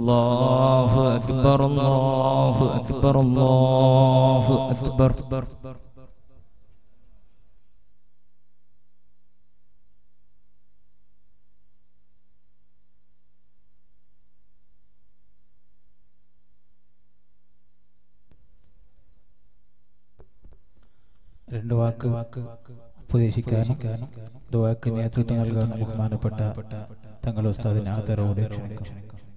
الله أكبر الله أكبر الله أكبر രണ്ട് വാക്ക് വാക്ക് ഉപദേശിക്കാനും ദുവാക്ക് നേതൃത്വം നൽകാൻ ബഹുമാനപ്പെട്ട തങ്ങൾ ഉസ്താദിനെ ആദരവോടെ ക്ഷണിക്കും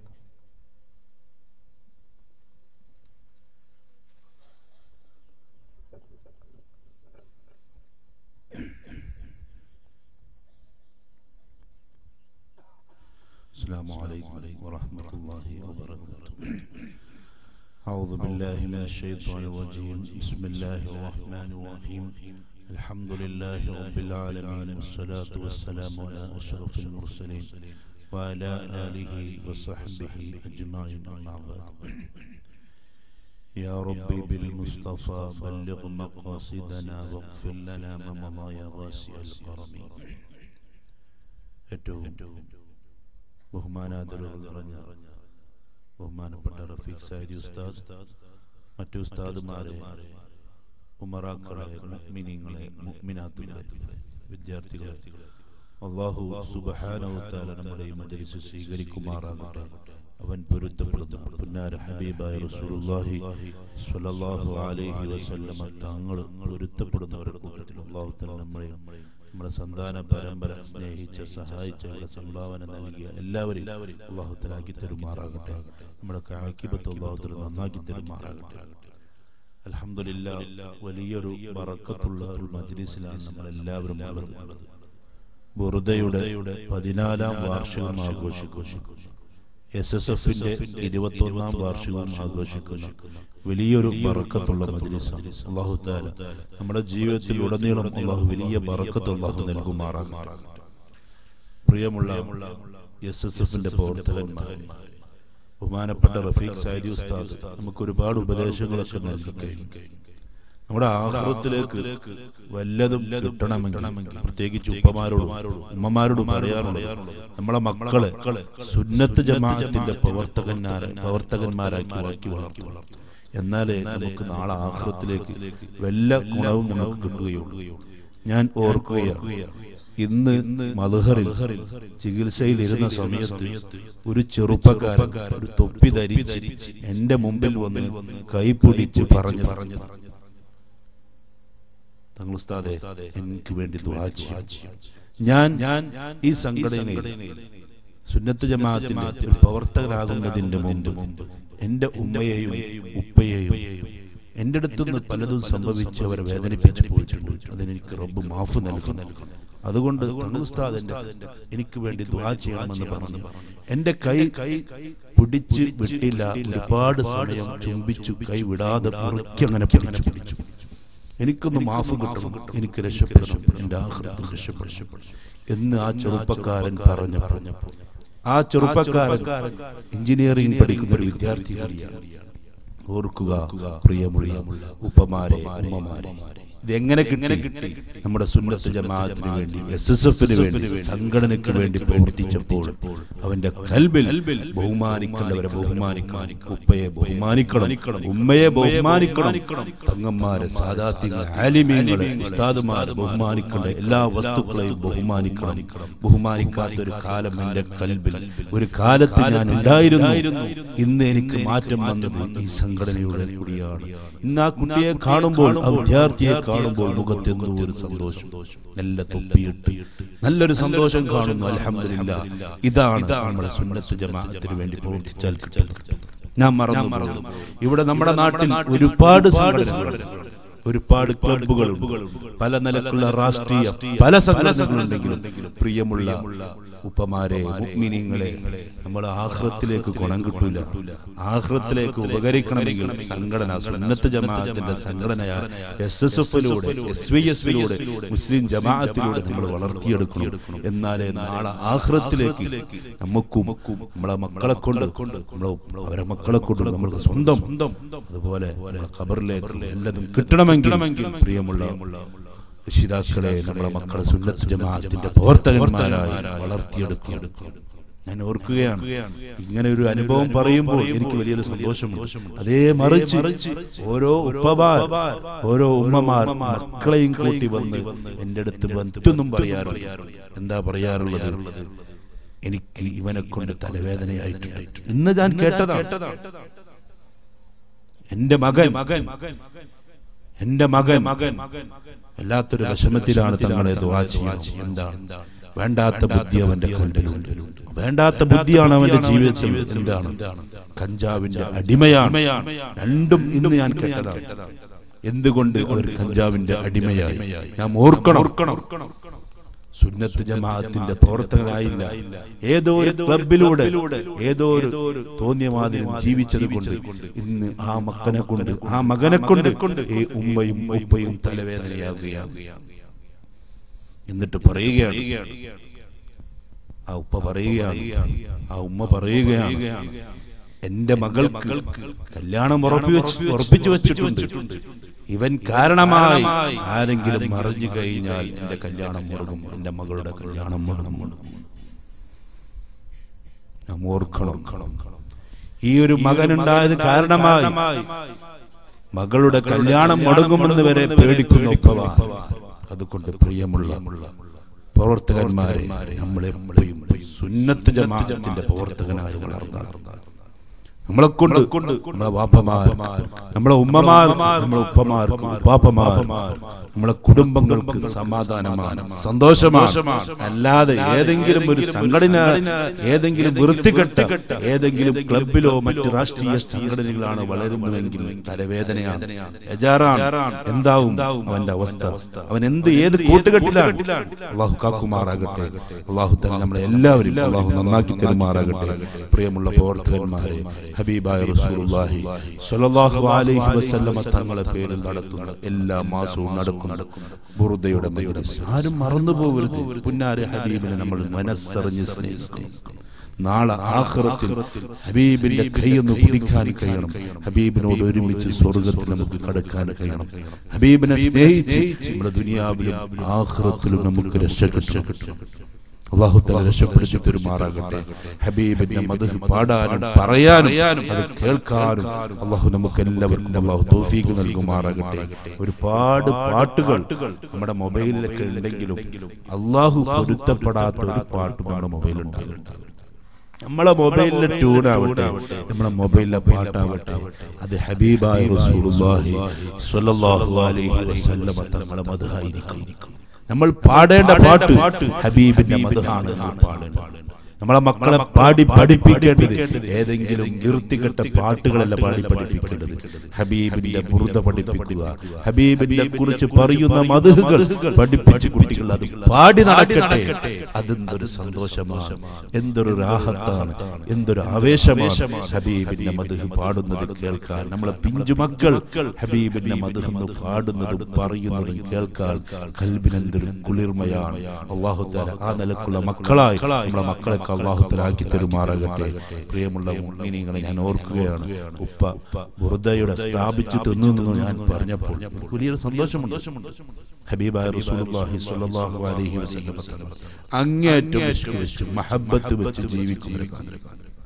السلام عليكم ورحمة الله وبركاته أعوذ بالله من الشيطان الرجيم بسم الله الرحمن الرحيم الحمد لله رب العالمين والصلاة والسلام على أشرف المرسلين وعلى آله وصحبه أجمعين أما بعد يا ربي بالمصطفى بلغ مقاصدنا واغفر لنا ما مضى يا واسع الكرم ഏറ്റവും ബഹുമാനാദരവ് നിറഞ്ഞ ബഹുമാനപ്പെട്ട റഫീഖ് സാരി ഉസ്താദ് മറ്റു ഉസ്താദുമാരെ ഉമറാക്കളെ മുഅ്മിനീങ്ങളെ മുഅ്മിനാത്തുകളെ വിദ്യാർത്ഥികളെ അള്ളാഹു സുബ്ഹാനഹു നമ്മുടെ ഈ മജ്ലിസ് സ്വീകരിക്കുമാറാകട്ടെ അവൻ പൊരുത്തപ്പെടുന്ന പുന്നാര ഹബീബായ റസൂലുള്ളാഹി സ്വല്ലല്ലാഹു അലൈഹി വസല്ലമ തങ്ങൾ പൊരുത്തപ്പെടുന്നവരുടെ കൂട്ടത്തിൽ അള്ളാഹു തആല നമ്മളെ നമ്മുടെ സന്താന പരമ്പര സ്നേഹിച്ച സഹായിച്ച അവരുടെ സംഭാവന നൽകിയ എല്ലാവരും അള്ളാഹു തലാക്കി തരുമാറാകട്ടെ നമ്മുടെ ആക്കിബത്ത് അള്ളാഹു തല നന്നാക്കി തരുമാറാകട്ടെ അലഹമില്ല വലിയൊരു വറക്കത്തുള്ള ഒരു മജ്ലിസിലാണ് നമ്മൾ എല്ലാവരും ഉള്ളത് ബുറുദയുടെ പതിനാലാം വാർഷികം ആഘോഷിക്കുന്നു എസ് എസ് എഫിന്റെ ഇരുപത്തൊന്നാം വാർഷികവും ആഘോഷിക്കുന്നു വലിയൊരു ബറക്കത്തുള്ള മജ്ലിസാണ് അള്ളാഹു താല നമ്മുടെ ജീവിതത്തിൽ ഉടനീളം അള്ളാഹു വലിയ ബറക്കത്ത് അള്ളാഹു നൽകുമാറാകട്ടെ പ്രിയമുള്ള എസ് എസ് എഫിന്റെ പ്രവർത്തകന്മാർ ബഹുമാനപ്പെട്ട റഫീഖ് സാരി ഉസ്താദ് നമുക്ക് ഒരുപാട് ഉപദേശങ്ങളൊക്കെ നൽകി കഴിഞ്ഞു നമ്മുടെ ആഹ്റത്തിലേക്ക് വല്ലതും കിട്ടണമെങ്കിൽ പ്രത്യേകിച്ച് ഉപ്പമാരോടും ഉമ്മമാരോടും പറയാറുള്ളത് നമ്മളെ മക്കളെ സുന്നത്ത് ജമാഅത്തിന്റെ പ്രവർത്തകന്മാരെ പ്രവർത്തകന്മാരാക്കി വളർത്തി വളർത്തി വളർത്തി എന്നാലേ നമുക്ക് നാളെ ആഹ്റത്തിലേക്ക് വല്ല ഗുണവും നമുക്ക് കിട്ടുകയുള്ളൂ ഞാൻ ഓർക്കുകയാണ് ഇന്ന് മധുഹറിൽ ചികിത്സയിൽ ഇരുന്ന സമയത്ത് ഒരു ചെറുപ്പക്കാരൻ ഒരു തൊപ്പി ധരിച്ച് എന്റെ മുമ്പിൽ വന്ന് കൈപിടിച്ച് പറഞ്ഞു പറഞ്ഞു തങ്ങൾ ഉസ്താദെ എനിക്ക് വേണ്ടി ദുആ ചെയ്യൂ. ഞാൻ ഞാൻ ഈ സംഘടനയിൽ സുന്നത്ത് ജമാഅത്തിന്റെ ഒരു പ്രവർത്തകരാകുന്നതിന്റെ മുമ്പ് എന്റെ ഉമ്മയെയും ഉപ്പയെയും എന്റെ അടുത്തുനിന്ന് പലതും സംഭവിച്ച് അവരെ വേദനിപ്പിച്ചു പോയിട്ടുണ്ട് അതിനെനിക്ക് റബ്ബ് മാഫ് നൽകുന്നു അതുകൊണ്ട് തങ്ങൾ ഉസ്താദ് എന്റെ എനിക്ക് വേണ്ടി ദുആ ചെയ്യണമെന്ന് പറഞ്ഞു എന്റെ കൈ കൈ പിടിച്ച് വിട്ടില്ല ഒരുപാട് സമയം ചുംബിച്ചു കൈ വിടാതെ മുറുക്കി അങ്ങനെ പിടിച്ചു പിടിച്ചു എനിക്കൊന്ന് മാഫ് കിട്ടണം എനിക്ക് രക്ഷപ്പെടണം എന്റെ ആഹൃതം രക്ഷപ്പെടണം എന്ന് ആ ചെറുപ്പക്കാരൻ പറഞ്ഞു പറഞ്ഞപ്പോൾ ആ ചെറുപ്പക്കാരൻ എഞ്ചിനീയറിംഗ് പഠിക്കുന്ന ഒരു വിദ്യാർത്ഥി കൂടിയാണ് ഓർക്കുക പ്രിയമുള്ള ഉപ്പമാരെ ഉമ്മമാരെ ഇതെങ്ങനെ കിട്ടി കിട്ടി നമ്മുടെ സുന്നത്ത് ജമാഅത്തിന് വേണ്ടി എസ് എസ് എഫിന് വേണ്ടി സംഘടനയ്ക്ക് വേണ്ടി പ്രവർത്തിച്ചപ്പോൾ അവന്റെ കൽബിൽ ബഹുമാനിക്കേണ്ടവരെ ബഹുമാനിക്കണം ഉപ്പയെ ബഹുമാനിക്കണം ഉമ്മയെ ബഹുമാനിക്കണം തങ്ങന്മാരെ സാധാത്യങ്ങൾ ആലിമീങ്ങളെ ഉസ്താദുമാരെ ബഹുമാനിക്കേണ്ട എല്ലാ വസ്തുക്കളെയും ബഹുമാനിക്കണം ബഹുമാനിക്കാത്ത ഒരു കാലം എന്റെ കൽബിൽ ഒരു കാലത്ത് ഞാൻ ഉണ്ടായിരുന്നു ഇന്ന് എനിക്ക് മാറ്റം വന്നത് ഈ സംഘടനയുടെ കൂടിയാണ് ഇന്ന് ആ കുട്ടിയെ കാണുമ്പോൾ ആ വിദ്യാർത്ഥിയെ കാണുമ്പോൾ മുഖത്ത് എന്തോ ഒരു സന്തോഷം നല്ല തൊപ്പിയിട്ട് നല്ലൊരു സന്തോഷം കാണുന്നു അലഹമില്ല ഇതാണ് നമ്മുടെ സുന്നത്ത് ജമാഅത്തിന് വേണ്ടി പ്രവർത്തിച്ചാൽ കിട്ടുന്നത് ഞാൻ മറന്നു മറന്നു ഇവിടെ നമ്മുടെ നാട്ടിൽ ഒരുപാട് സംഘടനകൾ ഒരുപാട് ക്ലബുകൾ പല നിലക്കുള്ള രാഷ്ട്രീയ പല സംഘടനകളുണ്ടെങ്കിലും പ്രിയമുള്ള ഉപ്പമാരെ മുഗ്മിനിങ്ങളെ നമ്മൾ ആഹ്റത്തിലേക്ക് ഗുണം കിട്ടൂല ആഹ്റത്തിലേക്ക് ഉപകരിക്കണമെങ്കിൽ സംഘടന സുന്നത്ത് ജമാഅത്തിന്റെ സംഘടനയായ എസ് എസ് എഫിലൂടെ എസ് വി എസിലൂടെ മുസ്ലിം ജമാഅത്തിലൂടെ നമ്മൾ വളർത്തിയെടുക്കണം എന്നാലേ നാളെ ആഹ്റത്തിലേക്ക് നമുക്കും നമ്മളെ മക്കളെ കൊണ്ട് നമ്മളെ അവരെ മക്കളെ കൊണ്ട് നമ്മൾക്ക് സ്വന്തം അതുപോലെ നമ്മളെ ഖബറിലേക്ക് എല്ലാതും കിട്ടണമെങ്കിൽ പ്രിയമുള്ള രക്ഷിതാക്കളെ നമ്മളെ മക്കളെ സുന്നത്ത് ജമാഅത്തിന്റെ പ്രവർത്തകന്മാരായി വളർത്തിയെടുക്കണം ഞാൻ ഓർക്കുകയാണ് ഇങ്ങനെ ഒരു അനുഭവം പറയുമ്പോൾ എനിക്ക് വലിയൊരു സന്തോഷമുണ്ട് അതേ മറിച്ച് ഓരോ ഉപ്പമാർ ഓരോ ഉമ്മമാർ മക്കളെയും കൂട്ടി വന്ന് എന്റെ അടുത്ത് മറ്റൊന്നും പറയാറില്ല എന്താ പറയാറുള്ളത് എനിക്ക് ഇവനെ കൊണ്ട് തലവേദനയായിട്ടുണ്ട് ഇന്ന് ഞാൻ കേട്ടതാണ് എന്റെ മകൻ മകൻ എന്റെ മകൻ മകൻ വല്ലാത്തൊരു വിഷമത്തിലാണ് തങ്ങളെ ദുആ ചെയ്യാൻ എന്താണ് വേണ്ടാത്ത ബുദ്ധി അവന്റെ കണ്ണിലുണ്ട് വേണ്ടാത്ത ബുദ്ധിയാണ് അവന്റെ ജീവിതത്തിൽ എന്താണ് കഞ്ചാവിന്റെ അടിമയാണ് രണ്ടും ഇന്ന് ഞാൻ കേട്ടതാണ് എന്തുകൊണ്ട് അവർ കഞ്ചാവിന്റെ അടിമയായി നാം ഓർക്കണം ഓർക്കണം സുന്നത്ത് ജമാഅത്തിന്റെ പ്രവർത്തകനായില്ല ഏതോ ഒരു ക്ലബിലൂടെ ഏതോ ഒരു തോന്നിയ മാതിരി ജീവിച്ചത് കൊണ്ട് ഇന്ന് ആ മകനെ കൊണ്ട് ആ മകനെ കൊണ്ട് ഈ ഉമ്മയും ഉപ്പയും തലവേദനയാകുകയാണ് എന്നിട്ട് പറയുകയാണ് ആ ഉപ്പ പറയുകയാണ് ആ ഉമ്മ പറയുകയാണ് എന്റെ മകൾക്ക് കല്യാണം ഉറപ്പിച്ചു ഉറപ്പിച്ചു വെച്ചിട്ടുണ്ട് ഇവൻ കാരണമായി ആരെങ്കിലും മറിഞ്ഞു കഴിഞ്ഞാൽ എന്റെ കല്യാണം മുടങ്ങും എന്റെ മകളുടെ കല്യാണം മുടങ്ങും നാം ഓർക്കണം ഈ ഒരു മകനുണ്ടായത് കാരണമായി മകളുടെ കല്യാണം മുടങ്ങുമെന്ന് വരെ പേടിക്കുന്ന ഉപ്പവാ അതുകൊണ്ട് പ്രിയമുള്ള പ്രവർത്തകന്മാരെ നമ്മളെപ്പോഴും സുന്നത്ത് ജമാഅത്തിന്റെ പ്രവർത്തകനായി വളർന്ന നമ്മളെ കൊണ്ട് നമ്മളെ വാപ്പമാർ നമ്മളെ ഉമ്മമാർ നമ്മളെ ഉപ്പമാർ പാപ്പമാർ നമ്മളെ കുടുംബങ്ങൾക്ക് സമാധാനമാണ് സന്തോഷമാണ് അല്ലാതെ ഏതെങ്കിലും ഒരു സംഘടന ഏതെങ്കിലും വൃത്തികെട്ട ഏതെങ്കിലും ക്ലബിലോ മറ്റ് രാഷ്ട്രീയ സംഘടനകളാണ് വളരുന്നതെങ്കിൽ തലവേദനയാണ് എജാറാണ് എന്താവും അവന്റെ അവസ്ഥ അവൻ എന്ത് ഏത് കൂട്ടുകെട്ടിലാണ് അള്ളാഹു കാക്കുമാറാകട്ടെ അള്ളാഹു തന്നെ നമ്മളെ എല്ലാവരും അള്ളാഹു നന്നാക്കി തരുമാറാകട്ടെ പ്രിയമുള്ള പ്രവർത്തകന്മാരെ ഹബീബായ റസൂലുള്ളാഹി സ്വല്ലല്ലാഹു അലൈഹി വസല്ലമ തങ്ങളെ പേരിൽ നടത്തുന്ന എല്ലാ മാസവും നടക്കുന്ന ബുറുദയുടെ മജ്ലിസ് ആരും മറന്നു പോകരുത് പുന്നാരെ ഹബീബിനെ നമ്മൾ മനസ്സറിഞ്ഞ് സ്നേഹിക്കണം നാളെ ആഖിറത്തിൽ ഹബീബിന്റെ കൈയൊന്ന് പിടിക്കാൻ കഴിയണം ഹബീബിനോട് ഒരുമിച്ച് സ്വർഗത്തിൽ നമുക്ക് കടക്കാൻ കഴിയണം ഹബീബിനെ സ്നേഹിച്ച് നമ്മുടെ ദുനിയാവിലും ആഖിറത്തിലും നമുക്ക് രക്ഷ കിട്ടും അള്ളാഹു തല രക്ഷപ്പെടുത്തി പെരുമാറാകട്ടെ ഹബീബിന്റെ മധു പാടാനും പറയാനും അത് കേൾക്കാനും അള്ളാഹു നമുക്ക് എല്ലാവർക്കും അള്ളാഹു തോഫീക്ക് നൽകുമാറാകട്ടെ ഒരുപാട് പാട്ടുകൾ നമ്മുടെ മൊബൈലിലൊക്കെ ഉണ്ടെങ്കിലും അള്ളാഹു പൊരുത്തപ്പെടാത്ത ഒരു പാട്ട് നമ്മുടെ മൊബൈലിൽ ഉണ്ടാകുന്നുണ്ട് നമ്മളെ മൊബൈലിലെ ട്യൂണാവട്ടെ നമ്മളെ മൊബൈലിലെ പാട്ടാവട്ടെ അത് ഹബീബായ റസൂലുള്ളാഹി സ്വല്ലല്ലാഹു അലൈഹി വസല്ലമ തങ്ങളെ മധുഹായിരിക്കും നമ്മൾ പാടേണ്ട പാട്ട് ഹബീബിന്റെ മധുഹാണ് നമ്മൾ പാടേണ്ടത് നമ്മളെ മക്കളെ പാടി പഠിപ്പിക്കേണ്ടത് ഏതെങ്കിലും വൃത്തികെട്ട പാട്ടുകളല്ല പാടി പഠിപ്പിക്കേണ്ടത് ഹബീബിന്റെ ബുറുദ പഠിപ്പിക്കുക ഹബീബിനെ കുറിച്ച് പറയുന്ന മധുകൾ പഠിപ്പിച്ച് കുട്ടികൾ അത് പാടി നടക്കട്ടെ അതെന്തൊരു സന്തോഷമാണ് എന്തൊരു രാഹത്താണ് എന്തൊരു ആവേശമാണ് ഹബീബിന്റെ മധു പാടുന്നത് കേൾക്കാൻ നമ്മളെ പിഞ്ചു മക്കൾ ഹബീബിന്റെ മധുഹെന്ന് പാടുന്നത് പറയുന്നത് കേൾക്കാൻ കൽബിനെന്തൊരു കുളിർമയാണ് അള്ളാഹു താല ആ നിലക്കുള്ള മക്കളായി നമ്മളെ മക്കളെ അള്ളാഹുത്തലാക്കി തരുമാറാകട്ടെ പ്രിയമുള്ള മുഗ്മിനികളെ ഞാൻ ഓർക്കുകയാണ് ഉപ്പ ബുറുദയുടെ സ്ഥാപിച്ചു തിന്നു എന്ന് ഞാൻ പറഞ്ഞപ്പോൾ എനിക്ക് വലിയൊരു സന്തോഷമുണ്ട് ഹബീബായ റസൂലുള്ളാഹി സ്വല്ലല്ലാഹു അലൈഹി വസല്ലം തങ്ങൾ അങ്ങേയറ്റം വിശ്വസിച്ച് മഹബ്ബത്ത് വെച്ച് ജീവിക്കുന്നവരാണ്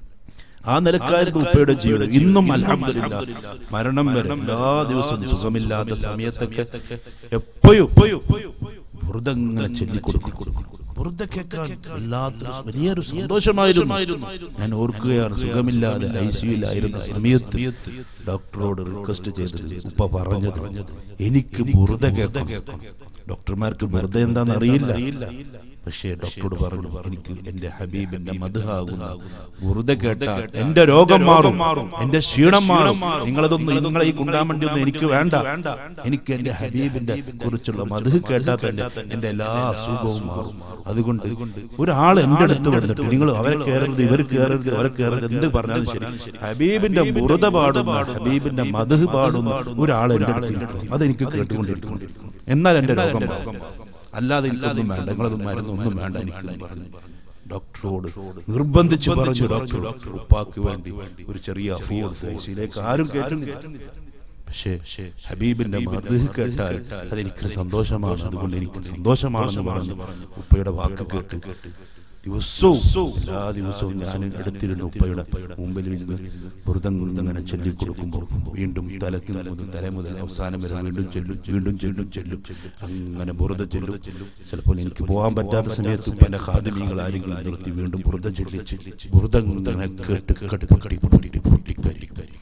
ആ നിലക്കാരുടെ ഉപ്പയുടെ ജീവിതം ഇന്നും അൽഹംദുലില്ലാ മരണം വരെ എല്ലാ ദിവസവും സുഖമില്ലാത്ത സമയത്തൊക്കെ എപ്പോഴും ബുറുദങ്ങനെ ചൊല്ലിക്കൊടുക്കും ബുറുദ കേൾക്കാൻ വല്ലാത്തൊരു വലിയൊരു സന്തോഷമായിരുന്നു ഞാൻ ഓർക്കുകയാണ് സുഖമില്ലാതെ ഐ സിയിലായിരുന്ന സമയത്ത് ഡോക്ടറോട് റിക്വസ്റ്റ് ചെയ്തത് ഉപ്പ പറഞ്ഞത് എനിക്ക് ബുറുദ കേൾക്കണം ഡോക്ടർമാർക്ക് വെറുതെ എന്താണെന്ന് അറിയില്ല പക്ഷേ ഡോക്ടറോട് പറഞ്ഞു എനിക്ക് എന്റെ ഹബീബിന്റെ മധുഹാകുന്ന വെറുതെ കേട്ടാൽ എന്റെ രോഗം മാറും എന്റെ ക്ഷീണം മാറും നിങ്ങളതൊന്നും നിങ്ങളെ ഈ കുണ്ടാമണ്ടി ഒന്നും എനിക്ക് വേണ്ട എനിക്ക് എന്റെ ഹബീബിന്റെ കുറിച്ചുള്ള മധു കേട്ടാൽ തന്നെ എന്റെ എല്ലാ അസുഖവും മാറും അതുകൊണ്ട് ഒരാൾ എന്റെ അടുത്ത് വന്നിട്ട് നിങ്ങൾ അവരെ കയറരുത് ഇവർ കയറരുത് അവരെ കയറരുത് എന്ത് പറഞ്ഞാലും ശരി ഹബീബിന്റെ മുറുത പാടുന്ന ഹബീബിന്റെ മധു പാടുന്ന ഒരാൾ എന്റെ അടുത്ത് ഇരിക്കും. അതെനിക്ക് കേട്ടുകൊണ്ടിരിക്കും എന്നാൽ എന്റെ രോഗം മാറും അല്ലാതെ എനിക്കൊന്നും വേണ്ട നിങ്ങളതൊന്നും മരുന്നൊന്നും വേണ്ട എനിക്ക് പറഞ്ഞു ഡോക്ടറോട് നിർബന്ധിച്ച് പറഞ്ഞു ഡോക്ടർ ഡോക്ടർ ഉപ്പാക്ക് വേണ്ടി ഒരു ചെറിയ ഫീസിലേക്ക് ആരും കേട്ടുന്നില്ല പക്ഷേ ഹബീബിന്റെ മധു കേട്ടാൽ അതെനിക്ക് സന്തോഷമാണ് അതുകൊണ്ട് എനിക്ക് സന്തോഷമാണെന്ന് പറഞ്ഞു ഉപ്പയുടെ വാക്ക് കേട്ട് ദിവസവും എല്ലാ ദിവസവും ഞാൻ എടുത്തിരുന്നു ഉപ്പയുടെ മുമ്പിൽ ഇരുന്ന് വ്രതം ഇങ്ങനെ ചൊല്ലിക്കൊടുക്കുമ്പോൾ വീണ്ടും തലക്ക് മുതൽ തല മുതൽ അവസാനം വരെ വീണ്ടും ചെല്ലും വീണ്ടും ചെല്ലും ചെല്ലും അങ്ങനെ ബുറുത ചെല്ലും ചിലപ്പോൾ എനിക്ക് പോകാൻ പറ്റാത്ത സമയത്ത് പല ഹാദിമീകൾ ആരെങ്കിലും നിർത്തി വീണ്ടും ബുറുത ചൊല്ലി ബുറുത ഇങ്ങനെ കേട്ട് കേട്ട് പൊട്ടി പൊട്ടി പൊട്ടി കരി കരി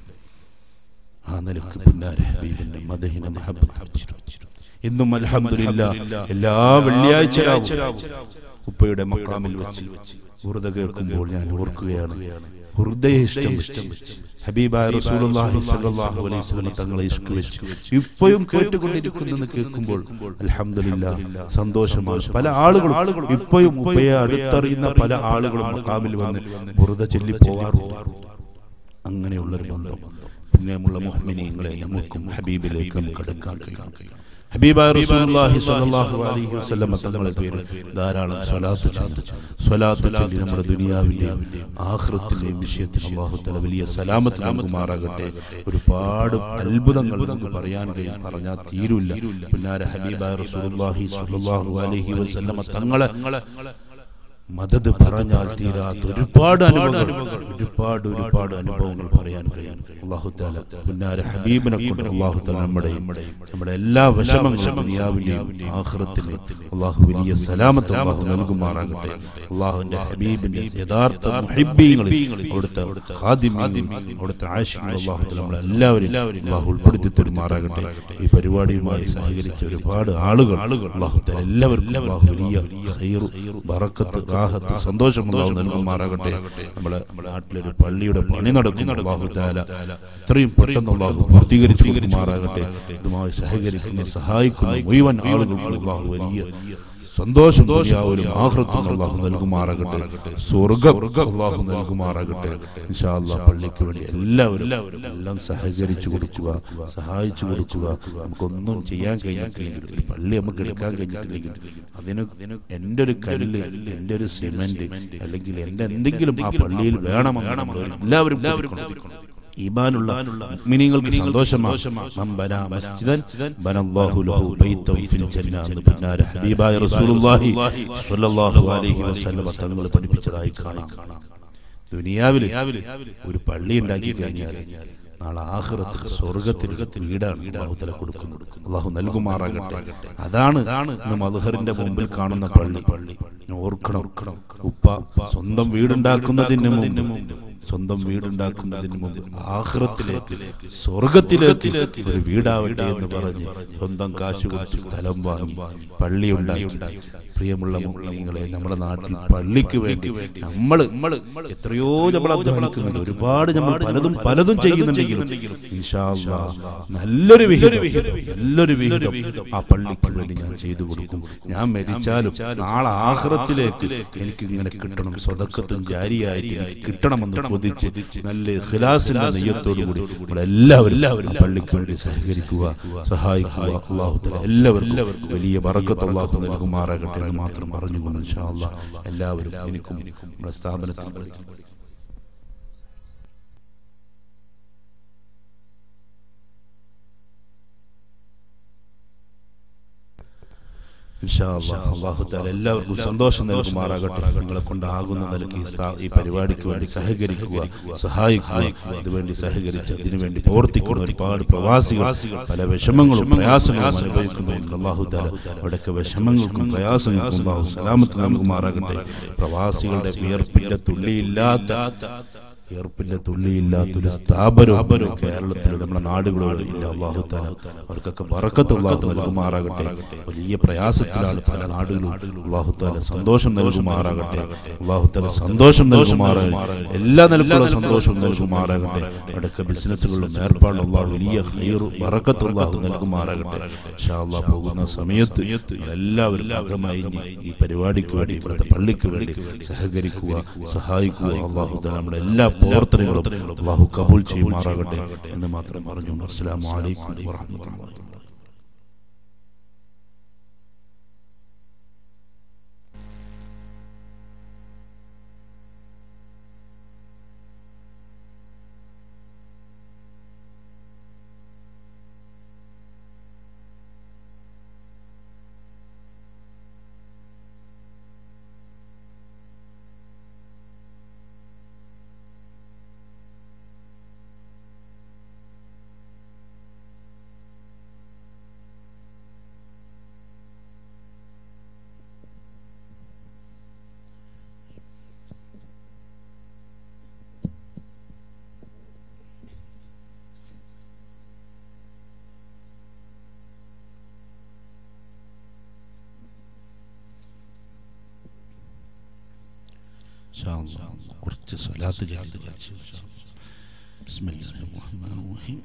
ആ നിലക്ക് പിന്നാലെ ഹബീബിന്റെ മദഹിനെ മഹബത്ത് അർപ്പിച്ചിരുന്നു. ഇന്നും അൽഹംദുലില്ലാ എല്ലാ വെള്ളിയാഴ്ച ഉപ്പയുടെ മക്കാമിൽ വെച്ച് ബുറുദ കേൾക്കുമ്പോൾ ഞാൻ ഓർക്കുകയാണ് ഹൃദയ ഇഷ്ടം ഇഷ്ടം ഹബീബായ റസൂലുള്ളാഹി സ്വല്ലല്ലാഹു അലൈഹി വസല്ലം തങ്ങളെ ഇഷ്ക് വെച്ച് ഇപ്പോഴും കേട്ടുകൊണ്ടിരിക്കുന്നെന്ന് കേൾക്കുമ്പോൾ അൽഹംദുലില്ലാ സന്തോഷമാണ് പല ആളുകളും ഇപ്പോഴും ഉപ്പയെ അടുത്തറിയുന്ന പല ആളുകളും മക്കാമിൽ വന്ന് ബുറുദ ചൊല്ലി പോവാറുണ്ട് അങ്ങനെയുള്ളൊരു ബന്ധം പിന്നെയുള്ള മുഹ്മിനീങ്ങളെ നമുക്കും ഹബീബിലേക്കും കടക്കാൻ കഴിയും ഹബീബായ റസൂലുള്ളാഹി സ്വല്ലല്ലാഹു അലൈഹി വസല്ലം തങ്ങളുടെ പേരിൽ ധാരാളം സ്വലാത്ത് ചൊല്ലി സ്വലാത്ത് ചൊല്ലി നമ്മുടെ ദുനിയാവിന്റെയും ആഖിറത്തിന്റെയും വിഷയത്തിൽ അല്ലാഹു തആല വലിയ സലാമത്ത് നൽകുമാറാകട്ടെ ഒരുപാട് അത്ഭുതങ്ങൾ നമുക്ക് പറയാൻ കഴിയും പറഞ്ഞാൽ തീരില്ല പിന്നാരെ ഹബീബായ റസൂലുള്ളാഹി സ്വല്ലല്ലാഹു അലൈഹി വസല്ലം തങ്ങളെ മദത് പറഞ്ഞാൽ തീരാത്ത ഒരുപാട് അനുഭവങ്ങൾ ഒരുപാട് ഒരുപാട് അനുഭവങ്ങൾ പറയാൻ കഴിയാൻ അള്ളാഹു താല പുന്നാര ഹബീബിനെ കൊണ്ട് അള്ളാഹു താല നമ്മുടെ നമ്മുടെ എല്ലാ വിഷമങ്ങളും ദുനിയാവിന്റെയും ആഖിറത്തിന്റെയും അള്ളാഹു വലിയ സലാമത്ത് അള്ളാഹു നൽകുമാറാകട്ടെ അള്ളാഹുവിന്റെ ഹബീബിന്റെ യഥാർത്ഥ മുഹിബ്ബീങ്ങളിൽ അവിടുത്തെ ഖാദിമീങ്ങളിൽ അവിടുത്തെ ആശികൾ അള്ളാഹു താല നമ്മളെ എല്ലാവരും അള്ളാഹു ഉൾപ്പെടുത്തി തരുമാറാകട്ടെ ഈ പരിപാടിയുമായി സഹകരിച്ച ഒരുപാട് ആളുകൾ അള്ളാഹു താല എല്ലാവർക്കും അള്ളാഹു വലിയ ഖൈറു ബറക്കത്ത് റാഹത്ത് സന്തോഷം അള്ളാഹു നൽകുമാറാകട്ടെ നമ്മളെ നാട്ടിലൊരു പള്ളിയുടെ പണി നടക്കുന്നു അള്ളാഹു താല ഇത്രയും പെട്ടെന്ന് അള്ളാഹു പൂർത്തീകരിച്ചു കൊടുക്കുമാറാകട്ടെ ഇതുമായി സഹകരിക്കുന്ന സഹായിക്കുന്ന മുഴുവൻ ആളുകൾക്കും അള്ളാഹു വലിയ സന്തോഷം ദുനിയാവിലും ആഹൃത്തും അള്ളാഹു നൽകുമാറാകട്ടെ സ്വർഗം അള്ളാഹു നൽകുമാറാകട്ടെ ഇൻഷാ അള്ളാഹ് പള്ളിക്ക് വേണ്ടി എല്ലാവരും എല്ലാം സഹകരിച്ചു കൊടുക്കുക സഹായിച്ചു കൊടുക്കുക നമുക്കൊന്നും ചെയ്യാൻ കഴിയാമെങ്കിൽ ഒരു പള്ളി നമുക്ക് എടുക്കാൻ കഴിഞ്ഞിട്ടില്ലെങ്കിൽ അതിന് അതിന് എൻ്റെ ഒരു കല്ല് എൻ്റെ ഒരു സിമെന്റ് അല്ലെങ്കിൽ എൻ്റെ എന്തെങ്കിലും ആ പള്ളിയിൽ വേണമെന്ന് നമ്മൾ എല്ലാവരും എല്ലാവരും ഈമാനുള്ള മുഅ്മിനീങ്ങൾക്ക് സന്തോഷമാണ് മൻ ബനാ മസ്ജിദൻ ബനല്ലാഹു ലഹു ബൈതൻ ഫിൽ ജന്ന എന്ന് പിന്നാലെ ഹബീബായ റസൂലുള്ളാഹി സ്വല്ലല്ലാഹു അലൈഹി വസല്ലം തങ്ങൾ പഠിപ്പിച്ചതായി കാണാം ദുനിയാവിൽ ഒരു പള്ളി ഉണ്ടാക്കി കഴിഞ്ഞാൽ നാളെ ആഹ്റത്തിൽ സ്വർഗത്തിൽ വീടാണ് അള്ളാഹു തല കൊടുക്കുന്നത് അള്ളാഹു നൽകുമാറാകട്ടെ അതാണ് ഇന്ന് മധുഹറിന്റെ മുമ്പിൽ കാണുന്ന പള്ളി പള്ളി ഓർക്കണം ഓർക്കണം ഉപ്പ സ്വന്തം വീടുണ്ടാക്കുന്നതിന് മുമ്പ് സ്വന്തം വീടുണ്ടാക്കുന്നതിന് മുമ്പ് ആഹ്റത്തിലേക്ക് സ്വർഗത്തിലേക്ക് ഒരു വീടാവട്ടെ എന്ന് പറഞ്ഞ് സ്വന്തം കാശ് കൊടുത്ത് സ്ഥലം വാങ്ങി പള്ളി ഉണ്ടാക്കി പ്രിയമുള്ള മുസ്ലിങ്ങളെ നമ്മുടെ നാട്ടിൽ പള്ളിക്ക് വേണ്ടി നമ്മൾ നമ്മൾ എത്രയോ നമ്മൾ അധ്വാനിക്കുന്നുണ്ട് ഒരുപാട് നമ്മൾ പലതും പലതും ചെയ്യുന്നുണ്ടെങ്കിലും ഇൻഷാ അല്ലാ നല്ലൊരു വിഹിതം നല്ലൊരു വിഹിതം ആ പള്ളിക്ക് വേണ്ടി ഞാൻ ചെയ്തു കൊടുക്കും ഞാൻ മരിച്ചാലും നാളെ ആഹ്റത്തിലേക്ക് എനിക്ക് ഇങ്ങനെ കിട്ടണം സ്വതക്കത്തും ജാരിയായിട്ട് എനിക്ക് കിട്ടണമെന്ന് കൊതിച്ച് നല്ല ഖിലാസിന്റെ നെയ്യത്തോടു കൂടി നമ്മളെല്ലാവരും എല്ലാവരും പള്ളിക്ക് വേണ്ടി സഹകരിക്കുക സഹായിക്കുക അള്ളാഹു തആല എല്ലാവർക്കും വലിയ ബറക്കത്ത് അള്ളാഹു നൽകുമാറാകട്ടെ എന്ന് മാത്രം പറഞ്ഞുകൊണ്ട് ഇൻഷാ അല്ലാ എല്ലാവരും എനിക്കും നമ്മുടെ സ്ഥാപനത്തിൽ ഇൻഷാ അല്ലാഹ്. അല്ലാഹു തആല എല്ലാവർക്കും സന്തോഷം നൽകുമാറാകട്ടെ നിങ്ങളെ കൊണ്ടാകുന്ന നിലയ്ക്ക് ഈ സ്ഥാ- ഈ പരിപാടിക്ക് വേണ്ടി സഹകരിക്കുക സഹായിക്കുക അതുവേണ്ടി സഹകരിച്ച് അതിനുവേണ്ടി പ്രവർത്തിക്കുന്ന ഒരുപാട് പ്രവാസികൾ പല വിഷമങ്ങളും പ്രയാസങ്ങളും അനുഭവിക്കുന്നുണ്ട് അള്ളാഹു താല അവിടെയൊക്കെ വിഷമങ്ങൾക്കും പ്രയാസങ്ങൾക്കും അള്ളാഹു സലാമത്ത് നൽകുമാറാകട്ടെ പ്രവാസികളുടെ വിയർപ്പിന്റെ തുള്ളിയില്ലാത്ത ഏർപ്പിന്റെ തുള്ളിയില്ലാത്തൊരു സ്ഥാപനവും കേരളത്തിൽ നമ്മുടെ നാടുകളോട് ഇല്ല അള്ളാഹു താല അവർക്കൊക്കെ വറക്കത്ത് അള്ളാഹു നൽകുമാറാകട്ടെ വലിയ പ്രയാസത്തിലാണ് പല നാടുകളും അള്ളാഹു താല സന്തോഷം നൽകുമാറാകട്ടെ അള്ളാഹു താല സന്തോഷം നൽകുമാറാകട്ടെ എല്ലാ നിലക്കുള്ള സന്തോഷവും നൽകുമാറാകട്ടെ അവിടെയൊക്കെ ബിസിനസ്സുകളിലും ഏർപ്പാട് അള്ളാഹു വലിയ ഹൈറു വറക്കത്ത് അള്ളാഹു നൽകുമാറാകട്ടെ ഇൻഷാ അള്ളാഹ് പോകുന്ന സമയത്ത് എല്ലാവരും അകമായി ഈ പരിപാടിക്ക് വേണ്ടി ഇവിടുത്തെ പള്ളിക്ക് വേണ്ടി സഹകരിക്കുക സഹായിക്കുക അള്ളാഹു താല നമ്മുടെ എല്ലാ പ്രവർത്തനങ്ങളും അള്ളാഹു കബൂൽ ചെയ്യുമാറാകട്ടെ എന്ന് മാത്രം പറഞ്ഞു അസ്സലാമു അലൈക്കും വറഹ്മത്തുള്ളാഹി ഇൻഷാ അല്ലാഹ് കുറച്ച് സ്വലാത്ത് ചൊല്ലി ബിസ്മില്ലാഹിർ റഹ്മാനിർ റഹീം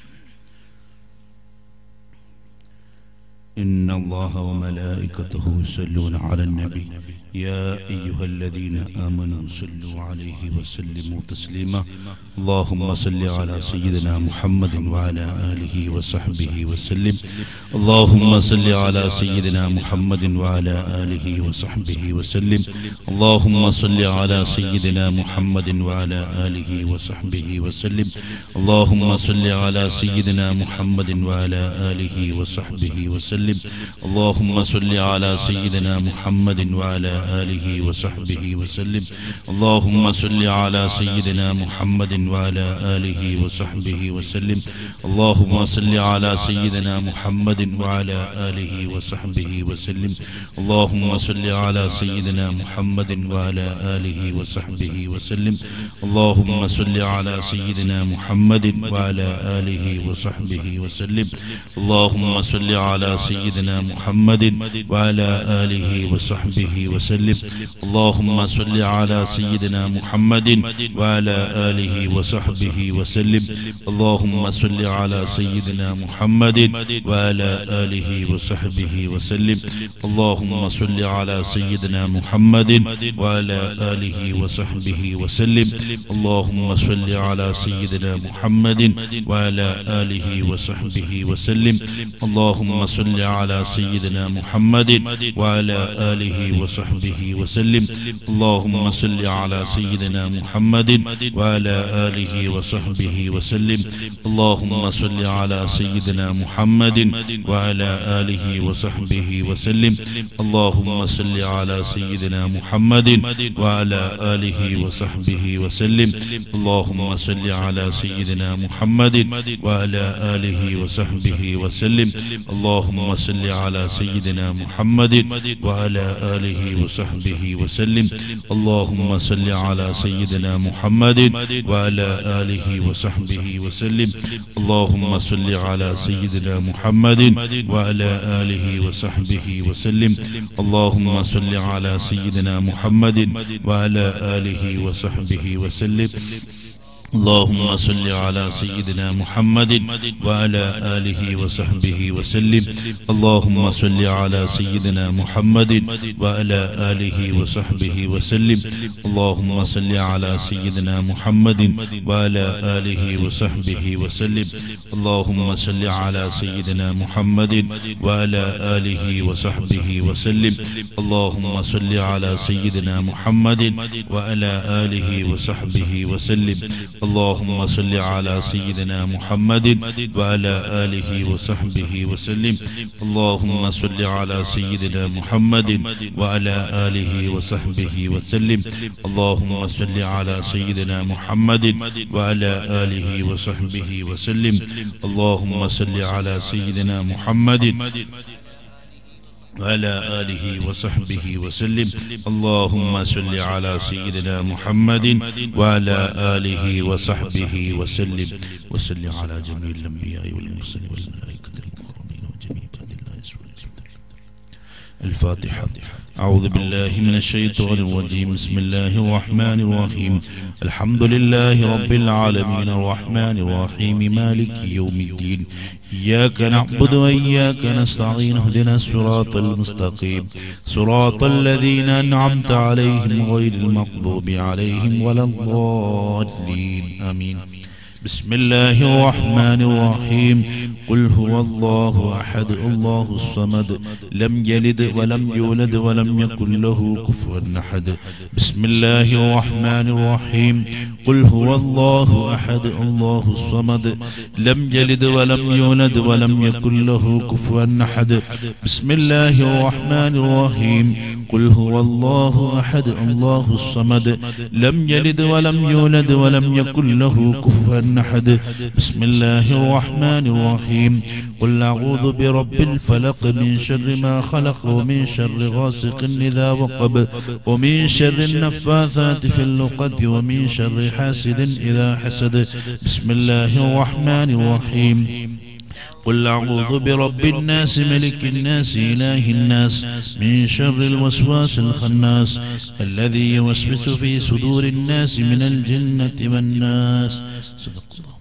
إن الله وملائكته يصلون على النبي يا أيها الذين آمنوا صلوا عليه وسلموا تسليما اللهم صل على سيدنا محمد وعلى آله وصحبه وسلم اللهم صل على سيدنا محمد وعلى آله وصحبه وسلم اللهم صل على سيدنا محمد وعلى آله وصحبه وسلم اللهم صل على سيدنا محمد وعلى آله وصحبه وسلم اللهم صل على سيدنا محمد وعلى آله وصحبه وسلم اللهم صل على سيدنا محمد وعلى آله وصحبه وسلم اللهم صل على سيدنا محمد وعلى آله وصحبه وسلم اللهم صل على سيدنا محمد وعلى آله وصحبه وسلم اللهم صل على سيدنا محمد وعلى آله وصحبه وسلم اللهم صل على سيدنا محمد وعلى آله وصحبه وسلم اللهم صل على سيدنا محمد وعلى آله وصحبه وسلم اللهم صل على سيدنا محمد وعلى آله وصحبه وسلم اللهم صل على سيدنا محمد وعلى آله وصحبه وسلم اللهم صل على سيدنا محمد وعلى آله وصحبه وسلم اللهم صل على سيدنا محمد وعلى آله وصحبه وسلم اللهم صل على سيدنا محمد وعلى آله وصحبه وسلم اللهم صل على سيدنا محمد وعلى آله وصحبه وسلم اللهم صل على سيدنا محمد وعلى آله وصحبه وسلم اللهم صل على سيدنا محمد وعلى آله وصحبه وسلم اللهم صل على سيدنا محمد وعلى آله وصحبه وسلم اللهم صل على سيدنا محمد وعلى آله وصحبه وسلم اللهم صل على سيدنا محمد وعلى آله وصحبه وسلم اللهم صل على سيدنا محمد وعلى آله وصحبه وسلم اللهم صل على سيدنا محمد وعلى آله وصحبه وسلم اللهم صل على سيدنا محمد وعلى آله وصحبه وسلم اللهم صل على سيدنا محمد وعلى آله وصحبه وسلم اللهم صل على سيدنا محمد وعلى آله وصحبه وسلم اللهم صل على سيدنا محمد وعلى آله وصحبه وسلم اللهم صل على سيدنا محمد وعلى آله وصحبه وسلم اللهم صل على سيدنا محمد وعلى آله وصحبه وسلم اللهم صل على سيدنا محمد وعلى آله وصحبه وسلم اللهم صل على سيدنا محمد وعلى آله وصحبه وسلم اللهم صل على سيدنا محمد وعلى آله وصحبه وسلم وصل على جميع الأنبياء والمرسلين والملائكة المكرمين وجميع عباد الله الفاتحة أعوذ بالله من الشيطان الرجيم بسم الله الرحمن الرحيم الحمد لله رب العالمين الرحمن الرحيم مالك يوم الدين إياك نعبد وإياك نستعين اهدنا الصراط المستقيم صراط الذين أنعمت عليهم غير المغضوب عليهم ولا الضالين آمين بسم الله الرحمن الرحيم قل هو الله أحد الله الصمد لم يلد ولم يولد ولم يكن له كفوا أحد بسم الله الرحمن الرحيم قل هو الله أحد الله الصمد لم يلد ولم يولد ولم يكن له كفوا أحد بسم الله الرحمن الرحيم قل هو الله أحد الله الصمد لم يلد ولم يولد ولم يكن له كفوا أحد بسم الله الرحمن الرحيم قل أعوذ برب الفلق من شر ما خلق ومن شر غاسق إذا وقب ومن شر النفاثات في اللقد ومن شر حاسد إذا حسد بسم الله الرحمن الرحيم قل أعوذ برب الناس ملك الناس إله الناس من شر الوسواس الخناس الذي يوسوس في صدور الناس من الجنة والناس صدق الله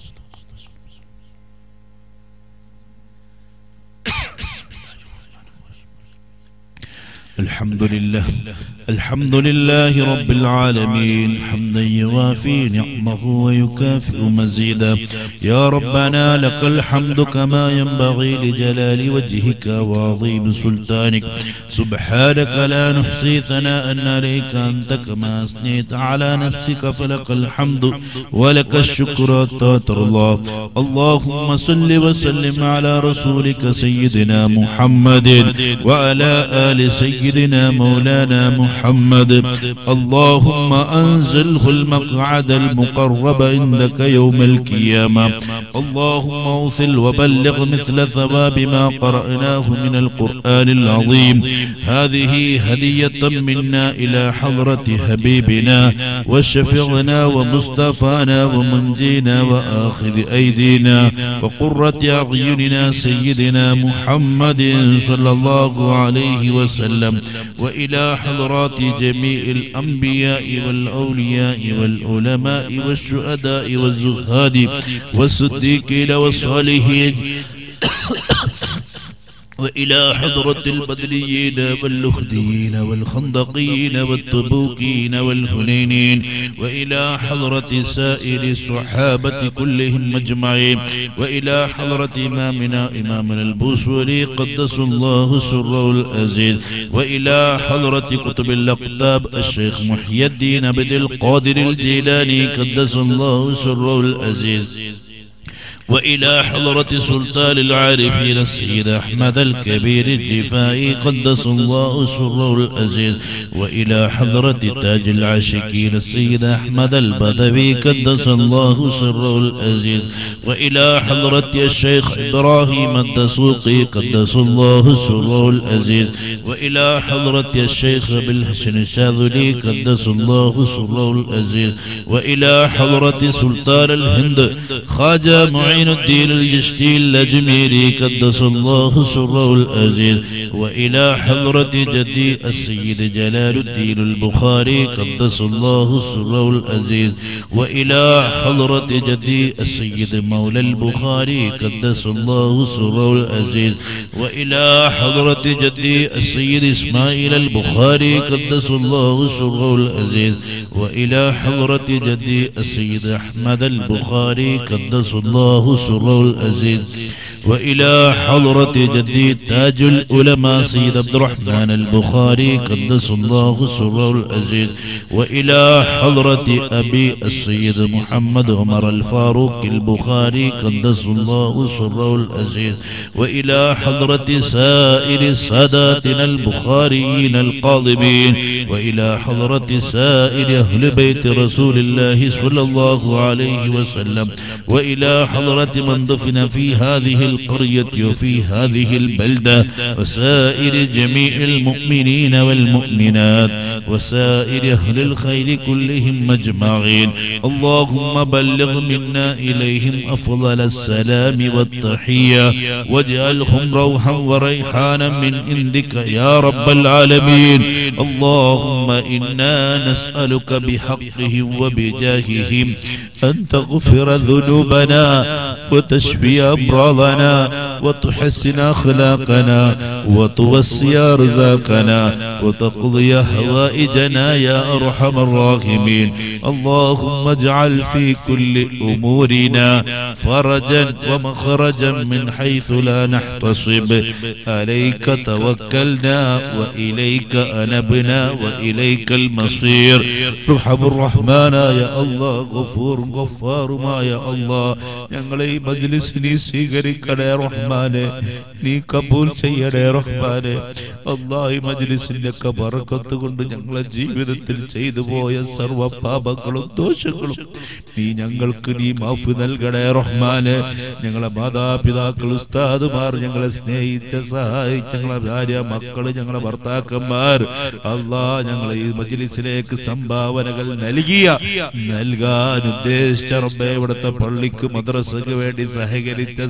الحمد لله الحمد لله رب العالمين حمدا يوافي نعمه ويكافئ مزيدا يا ربنا لك الحمد كما ينبغي لجلال وجهك وعظيم سلطانك سبحانك لا نحصي ثناء عليك أنت كما أثنيت على نفسك فلك الحمد ولك الشكر حتى ترضى اللهم صل وسلم على رسولك سيدنا محمد وعلى آل سيدنا مولانا محمد اللهم أنزله المقعد المقرب عندك يوم القيامة اللهم اوصل وبلغ مثل ثواب ما قرأناه من القرآن العظيم هذه هدية منا إلى حضرة حبيبنا وشفيعنا ومصطفانا ومنجينا وآخذ أيدينا وقرة أعيننا سيدنا محمد صلى الله عليه وسلم وإلى حضرات جميع الأنبياء والأولياء والعلماء والشهداء والزهاد والصديقين والصالحين وإلى حضرة البدريين واللخديين والخندقين والتبوكين والهنينين وإلى حضرة سائر الصحابة كلهم أجمعين وإلى حضرة إمامنا إمامنا البوصوري قدس الله سره العزيز وإلى حضرة قطب الأقطاب الشيخ محي الدين عبد القادر الجيلاني قدس الله سره العزيز وإلى حضرة سلطان العارفين السيد أحمد الكبير الدفاعي قدس الله سره العزيز وإلى حضرة تاج العاشقين السيد أحمد البدوي قدس الله سره العزيز وإلى حضرة الشيخ إبراهيم الدسوقي قدس الله سره العزيز وإلى حضرة الشيخ بالحسن الشاذلي قدس الله سره العزيز وإلى حضرة سلطان الهند خواجة معين الدين الجشتي الأجميري قدس الله سره العزيز وإلى حضرة جدي السيد جلال الدين البخاري قدس الله سره العزيز وإلى حضرة جدي السيد مولى البخاري قدس الله سره العزيز وإلى حضرة جدي السيد إسماعيل البخاري قدس الله سره العزيز وإلى حضرة جدي السيد أحمد البخاري قدس الله سره العزيز وإلى حضرة جدي تاج العلماء سيد عبد الرحمن البخاري قدس الله سره العزيز وإلى حضرة أبي السيد محمد عمر الفاروق البخاري قدس الله سره العزيز وإلى حضرة سائر ساداتنا البخاريين القاضبين وإلى حضرة سائر أهل بيت رسول الله صلى الله عليه وسلم وإلى حضرة من دفن في هذه القرية وفي هذه البلدة وسائر جميع المؤمنين والمؤمنات وسائر أهل الخير كلهم أجمعين اللهم بلغ منا إليهم أفضل السلام والتحية واجعلهم روحا وريحانا من عندك يا رب العالمين اللهم إنا نسألك بحقهم وبجاههم أن تغفر ذنوبنا وتشفي أمراضنا وتحسن أخلاقنا وتوسي أرزاقنا وتقضي حوائجنا يا أرحم الراحمين اللهم اجعل في كل أمورنا فرجا ومخرجا من حيث لا نحتسب عليك توكلنا وإليك أنبنا وإليك المصير ارحم الرحمن يا الله غفور ഗഫാറുമായ അള്ളാ ഞങ്ങളെ ഈ മജ്ലിസ് നീ സ്വീകരിക്കണേ റഹ്മാനെ നീ കബൂൽ ചെയ്യണേ റഹ്മാനെ അള്ളാ ഈ മജ്ലിസിന്റെ ഒക്കെ ബറക്കത്ത് കൊണ്ട് ഞങ്ങളെ ജീവിതത്തിൽ ചെയ്തു പോയ സർവ പാപങ്ങളും ദോഷങ്ങളും നീ ഞങ്ങൾക്ക് നീ മാഫ് നൽകണേ റഹ്മാനെ ഞങ്ങളെ മാതാപിതാക്കൾ ഉസ്താദുമാർ ഞങ്ങളെ സ്നേഹിച്ച സഹായിച്ച ഞങ്ങളെ ഭാര്യ മക്കള് ഞങ്ങളെ ഭർത്താക്കന്മാർ അള്ളാ ഞങ്ങളെ ഈ മജ്ലിസിലേക്ക് സംഭാവനകൾ നൽകിയ നൽകാൻ ഉദ്ദേശിച്ച റബ്ബെ ഇവിടുത്തെ പള്ളിക്ക് മദ്രസക്ക് വേണ്ടി സഹകരിച്ച സഹായി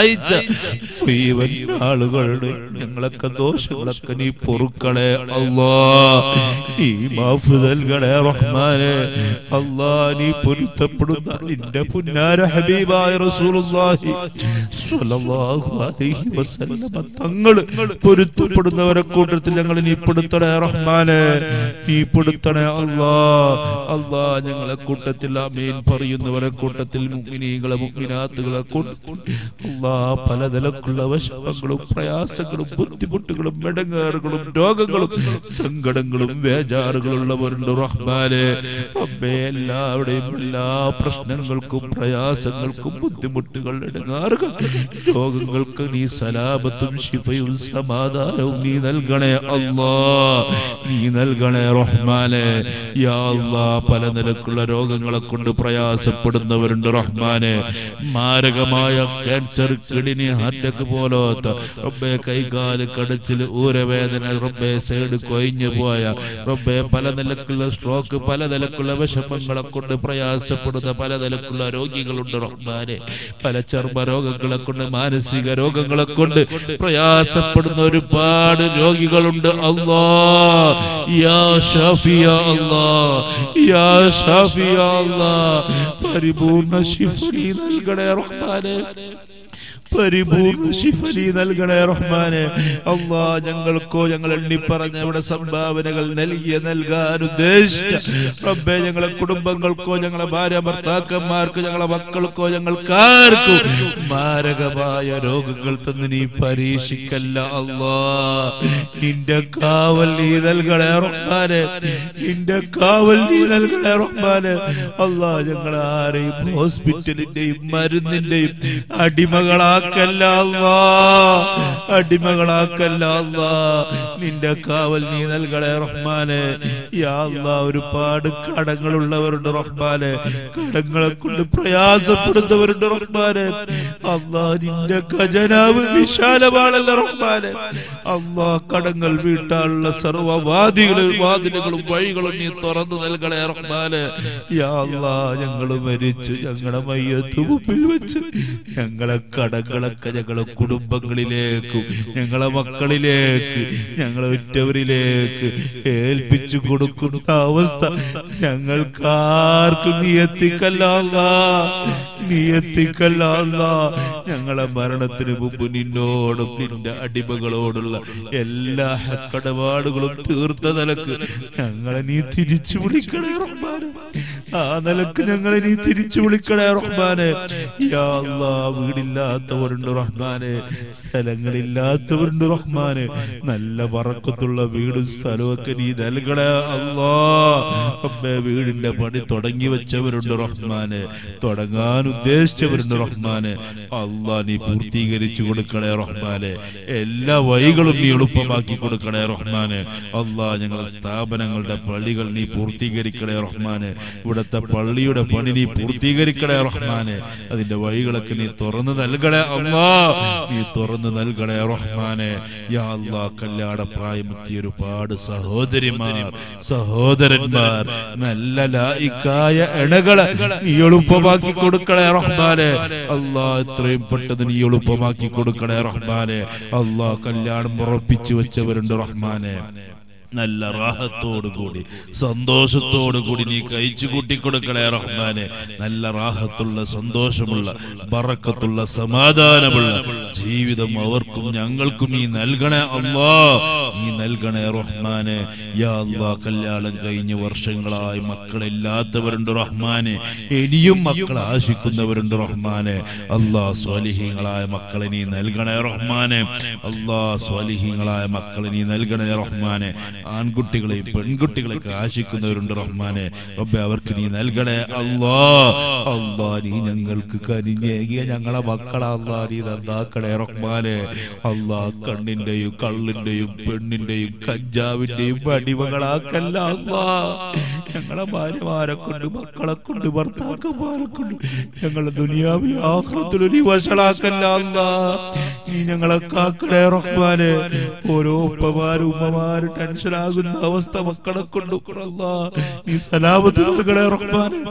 സഹായിച്ച മുഴുവൻ ആളുകളുടെ ഞങ്ങളൊക്കെ ദോഷങ്ങളൊക്കെ നീ പൊറുക്കണേ അല്ലാ നീ മാഫ് നൽകണേ റഹ്മാനെ അല്ലാ നീ പൊരുത്തപ്പെടുന്ന നിന്റെ പുന്നാര ഹബീബായ റസൂലുള്ളാഹി സ്വല്ലല്ലാഹു അലൈഹി വസല്ലമ തങ്ങള് പൊരുത്തപ്പെടുന്നവരെ കൂട്ടത്തിൽ ഞങ്ങൾ നീ പെടുത്തണേ റഹ്മാനെ നീ പെടുത്തണേ അല്ലാ അല്ലാ ഞങ്ങളെ കൂട്ടത്തിൽ അമീൻ പറയുന്നവരെ കൂട്ടത്തിൽ മുഗ്മിനീകളെ മുഗ്മിനാത്തുകളെ കൂട്ടത്തിൽ അല്ലാ പലതരക്കുള്ള വിഷമങ്ങളും പ്രയാസങ്ങളും ബുദ്ധിമുട്ടുകളും മെടങ്ങേറുകളും രോഗങ്ങളും സങ്കടങ്ങളും വേജാറുകളും ഉള്ളവരുണ്ട് റഹ്മാനെ റബ്ബേ എല്ലാവരുടെയും എല്ലാ പ്രശ്നങ്ങൾക്കും പ്രയാസങ്ങൾക്കും ബുദ്ധിമുട്ടുകൾ ഇടങ്ങാറുകൾ രോഗങ്ങൾക്ക് നീ സലാപത്തും ശിഫയും സമാധാനവും നീ നൽകണേ അല്ലാ നീ നൽകണേ റഹ്മാനെ യാ അല്ലാ പല നിലക്കുള്ള രോഗങ്ങളെ കൊണ്ട് പ്രയാസപ്പെടുന്നവരുണ്ട് റഹ്മാനെ മാരകമായ ക്യാൻസർ കിഡ്നി ഹാർട്ടക്ക് പോലത്തെ റബ്ബെ കൈകാല് കടച്ചിൽ ഊരവേദന റബ്ബെ സൈഡ് കൊയിഞ്ഞു പോയ റബ്ബെ പല നിലക്കുള്ള സ്ട്രോക്ക് പല നിലക്കുള്ള വിഷമങ്ങളെ കൊണ്ട് പ്രയാസപ്പെടുന്ന പല നിലക്കുള്ള രോഗികളുണ്ട് റഹ്മാനെ പല ചർമ്മ രോഗങ്ങളെ കൊണ്ട് മാനസിക രോഗങ്ങളെ കൊണ്ട് പ്രയാസപ്പെടുന്ന ഒരുപാട് രോഗികളുണ്ട് അല്ലാ യാ ഷാഫിയ അല്ലാ യാ ഷാഫിയ അല്ലാ പരിപൂർണ ശിഫ നീ നൽകണേ റഹ്മാനെ പരിപൂർണ ശിഫലി നൽകണേ റഹ്മാനെ അള്ളാ ഞങ്ങൾക്കോ ഞങ്ങൾ എണ്ണി പറഞ്ഞ ഇവിടെ സംഭാവനകൾ നൽകിയ നൽകാൻ ഉദ്ദേശിച്ച റബ്ബെ ഞങ്ങളെ കുടുംബങ്ങൾക്കോ ഞങ്ങളെ ഭാര്യ ഭർത്താക്കന്മാർക്ക് ഞങ്ങളെ മക്കൾക്കോ ഞങ്ങൾക്കാർക്കോ മാരകമായ രോഗങ്ങൾ തന്ന് നീ പരീക്ഷിക്കല്ല അള്ളാ നിന്റെ കാവൽ നീ നൽകണേ റഹ്മാനെ നിന്റെ കാവൽ നീ നൽകണേ റഹ്മാനെ അള്ളാ ഞങ്ങൾ ആരെയും ഹോസ്പിറ്റലിന്റെയും മരുന്നിന്റെയും അടിമകളാക്കല്ല അല്ലാ അടിമകളാക്കല്ല അല്ലാ നിന്റെ കാവൽ നീ നൽകണേ റഹ്മാനെ യാ അല്ലാ ഒരുപാട് കടങ്ങളുള്ളവരുണ്ട് റഹ്മാനെ കടങ്ങളെ കൊണ്ട് പ്രയാസപ്പെടുന്നവരുണ്ട് റഹ്മാനെ അല്ലാ നിന്റെ ഖജനാവ് വിശാലമാണല്ലോ റഹ്മാനെ അല്ലാ കടങ്ങൾ വീട്ടാനുള്ള സർവവാദികളും വാതിലുകളും വഴികളും നീ തുറന്നു നൽകണേ റഹ്മാനെ യാ അല്ലാ ഞങ്ങൾ മരിച്ചു ഞങ്ങളുടെ മയ്യത്ത് മുമ്പിൽ വെച്ച് ഞങ്ങളെ കടങ്ങളൊക്കെ ഞങ്ങളെ കുടുംബങ്ങളിലേക്കും ഞങ്ങളെ മക്കളിലേക്ക് ഞങ്ങളെ ഉറ്റവരിലേക്ക് ഏൽപ്പിച്ചു കൊടുക്കുന്ന അവസ്ഥ ഞങ്ങൾക്കാർക്കും നീ എത്തിക്കല്ല അല്ലാ. നീ എത്തിക്കല്ല അല്ലാ. ഞങ്ങളെ മരണത്തിന് മുമ്പ് നിന്നോടും നിന്റെ അടിമകളോടുള്ള എല്ലാ കടപാടുകളും തീർത്ത നിലക്ക് ഞങ്ങളെ നീ തിരിച്ചു വിളിക്കണേ റഹ്മാനെ ആ നിലക്ക് ഞങ്ങളെ നീ തിരിച്ചു വിളിക്കണേ റഹ്മാനെ യാ അല്ലാ വീടില്ലാത്തവരുണ്ട് റഹ്മാനെ സ്ഥലങ്ങളില്ലാത്തവരുണ്ട് റഹ്മാനെ നല്ല പറക്കത്തുള്ള വീടും സ്ഥലമൊക്കെ നീ നൽകണേ അല്ലാ അമ്മേ വീടിന്റെ പണി തുടങ്ങി വെച്ചവരുണ്ട് റഹ്മാനെ തുടങ്ങാൻ ഉദ്ദേശിച്ചവരുണ്ട് റഹ്മാനെ അല്ലാ നീ പൂർത്തീകരിച്ചു കൊടുക്കണേ റഹ്മാനെ എല്ലാ വഴികളും നീ എളുപ്പമാക്കി കൊടുക്കണേ റഹ്മാനെ അല്ലാ ഞങ്ങളുടെ സ്ഥാപനങ്ങളുടെ പള്ളികൾ നീ പൂർത്തീകരിക്കണേ റഹ്മാനെ ഇവിടുത്തെ പള്ളിയുടെ പണി നീ പൂർത്തീകരിക്കണേ റഹ്മാനെ അതിന്റെ വഴികളൊക്കെ നീ തുറന്നു നൽകണേ അല്ലാ നീ തുറന്നു നൽകണേ റഹ്മാനെ യാ അല്ലാ കല്യാണ പ്രായമെത്തിയ ഒരുപാട് സഹോദരിമാർ സഹോദരന്മാർ നല്ല ലായിക്കായ ഇണകളെ നീ എളുപ്പമാക്കി കൊടുക്കണേ റഹ്മാനെ അല്ലാ എത്രയും പെട്ടെന്ന് നീ എളുപ്പമാക്കി കൊടുക്കണേ റഹ്മാനെ അല്ലാ കല്യാണം ഉറപ്പിച്ചു വെച്ചവരുണ്ട് റഹ്മാനെ നല്ല റാഹത്തോടു കൂടി സന്തോഷത്തോടു കൂടി നീ കഴിച്ചു കൂട്ടി കൊടുക്കണേ റഹ്മാനെ നല്ല റാഹത്തുള്ള സന്തോഷമുള്ള ബറക്കത്തുള്ള സമാധാനമുള്ള ജീവിതം അവർക്കും ഞങ്ങൾക്കും നീ നൽകണേ അല്ലാ നീ നൽകണേ റഹ്മാനെ യാ അല്ലാ കല്യാണം കഴിഞ്ഞ വർഷങ്ങളായി മക്കളില്ലാത്തവരുണ്ട് റഹ്മാനെ ഇനിയും മക്കൾ ആശിക്കുന്നവരുണ്ട് റഹ്മാനെ അല്ലാ സ്വാലിഹീങ്ങളായ മക്കളെ നീ നൽകണേ റഹ്മാനെ അല്ലാ സ്വാലിഹീങ്ങളായ മക്കളെ നീ നൽകണേ റഹ്മാനെ ആൺകുട്ടികളെയും പെൺകുട്ടികളെയൊക്കെ ആശിക്കുന്നവരുണ്ട് റഹ്മാനെ റബ്ബെ അവർക്ക് നീ നൽകണേ അല്ലാ അല്ലാ നീ ഞങ്ങൾക്ക് കനിഞ്ഞേകിയ ഞങ്ങളെ മക്കളെ അല്ലാ നീ നന്നാക്കണേ റഹ്മാനെ അല്ലാ കണ്ണിന്റെയും കള്ളിന്റെയും പെണ്ണിന്റെയും കഞ്ചാവിന്റെയും അടിമകളാക്കല്ല അല്ലാ ഞങ്ങളെ ഭാര്യമാരെ കൊണ്ട് മക്കളെ കൊണ്ട് ഭർത്താക്കന്മാരെ കൊണ്ട് ഞങ്ങളെ ദുനിയാവിൽ ആഹ്ലത്തിൽ നീ വഷളാക്കല്ല അല്ലാ നീ ഞങ്ങളെ കാക്കണേ റഹ്മാനെ ഓരോ ഉപ്പമാരും ഉമ്മമാരും ടെൻഷനാകുന്ന അവസ്ഥ മക്കളെ കൊണ്ട് അല്ലാ നീ സലാമത്ത് നൽകണേ റഹ്മാനെ